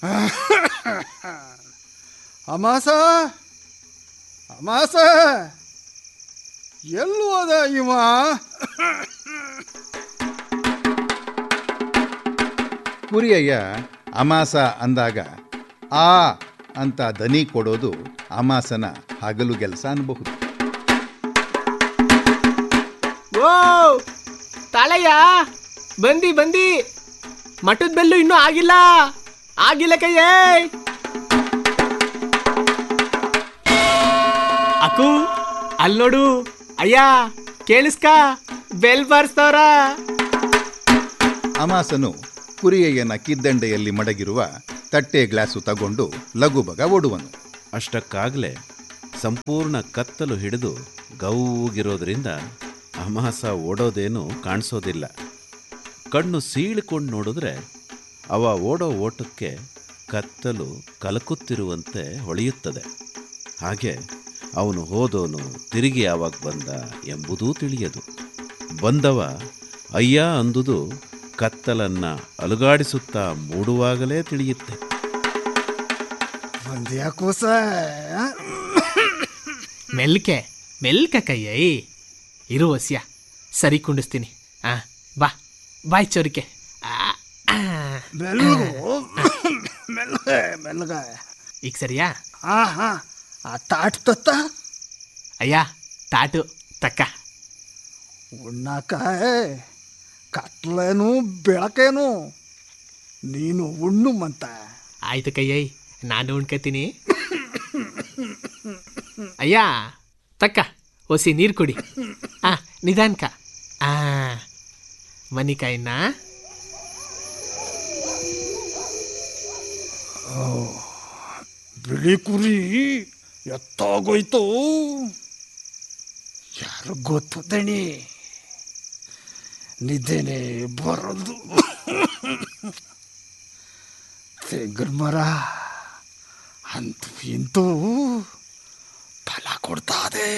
ಅಮಾಸ ಅಮಾಸ ಎಲ್ಲಿ ಹೋದ ಇವ ಕುರಿಯಯ್ಯ ಅಮಾಸ ಅಂದಾಗ ಆ ಅಂತ ದನಿ ಕೊಡೋದು ಅಮಾಸನ ಹಗಲು ಕೆಲಸ ಅನ್ಬಹುದು ಓ ತಾಳಯ್ಯ ಬಂದಿ ಬಂದಿ ಮಠದ ಬೆಲ್ಲು ಇನ್ನೂ ಆಗಿಲ್ಲ ಆಗಿಲ್ಲ ಕಯ್ಯೇ ಅಕ್ಕು ಅಲ್ಲಿ ನೋಡು ಅಯ್ಯ ಕೇಳಿಸ್ಕ ಬೆಲ್ ಬಾರಿಸ್ತವ್ರ ಅಮಾಸನು ಕುರಿಯಯ್ಯನ ಕಿದ್ದಂಡೆಯಲ್ಲಿ ಮಡಗಿರುವ ತಟ್ಟೆ ಗ್ಲಾಸು ತಗೊಂಡು ಲಘುಬಗ ಓಡುವನು ಅಷ್ಟಕ್ಕಾಗಲೇ ಸಂಪೂರ್ಣ ಕತ್ತಲು ಹಿಡಿದು ಗೌಗಿರೋದ್ರಿಂದ ಅಮಾಸ ಓಡೋದೇನು ಕಾಣಿಸೋದಿಲ್ಲ ಕಣ್ಣು ಸೀಳಿಕೊಂಡು ನೋಡಿದ್ರೆ ಅವ ಓಡೋ ಓಟಕ್ಕೆ ಕತ್ತಲು ಕಲಕುತ್ತಿರುವಂತೆ ಹೊಳೆಯುತ್ತದೆ ಹಾಗೆ ಅವನು ಹೋದೋನು ತಿರುಗಿ ಯಾವಾಗ ಬಂದ ಎಂಬುದೂ ತಿಳಿಯದು ಬಂದವ ಅಯ್ಯ ಅಂದುದು ಕತ್ತಲನ್ನ ಅಲುಗಾಡಿಸುತ್ತಾ ಮೂಡುವಾಗಲೇ ತಿಳಿಯುತ್ತೆ ಬಂದ್ಯಾ ಕೂಸ ಮೆಲ್ಕೆ ಮೆಲ್ಕ ಕಯ್ಯೈ ಇರು ವಸ್ಯ ಸರಿ ಕುಂಡಿಸ್ತೀನಿ ಆ ಬಾ ಬಾಯ್ ಚೋರಿಕೆ ಆ, ಆ. ಮೆಲ್ಗು ಮೆಲ್ಗ ಮೆಲ್ಗ ಈಗ ಸರಿಯಾ ಹಾ ಹಾ ಆ ತಾಟ್ ತತ್ತ ಅಯ್ಯ ತಾಟು ತಕ್ಕ ಉಣ್ಣಾಕ ಕತ್ಲೇನು ಬೆಳಕೇನು ನೀನು ಉಣ್ಣು ಮಂತ ಆಯ್ತು ಕಯ್ಯೈ ನಾನು ಉಣ್ಕತೀನಿ ಅಯ್ಯ ತಕ್ಕ ಒಸಿ ನೀರು ಕುಡಿ ಆ ನಿಧಾನ್ಕ ಆ ಮನಿಕಾಯಿನ ಬಿಳಿ ಕುರಿ ಎತ್ತಾಗೋಯ್ತು ಯಾರು ಗೊತ್ತು ದಣಿ ನಿದ್ದೆನೆ ಬರೋದು ತೆಂಗಿನ ಮರ ಅಂತೂ ಇಂತೂ ಫಲ ಕೊಡ್ತಾದೆ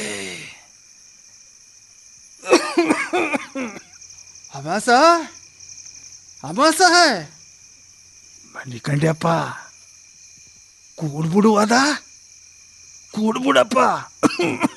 ಅಮಾಸ ಅಮಾಸ ಮಣಿಕಂಡ್ಯಪ್ಪ ಕೂಡ್ಬಿಡು ಅದ ಕೂಡ್ಬಿಡಪ್ಪ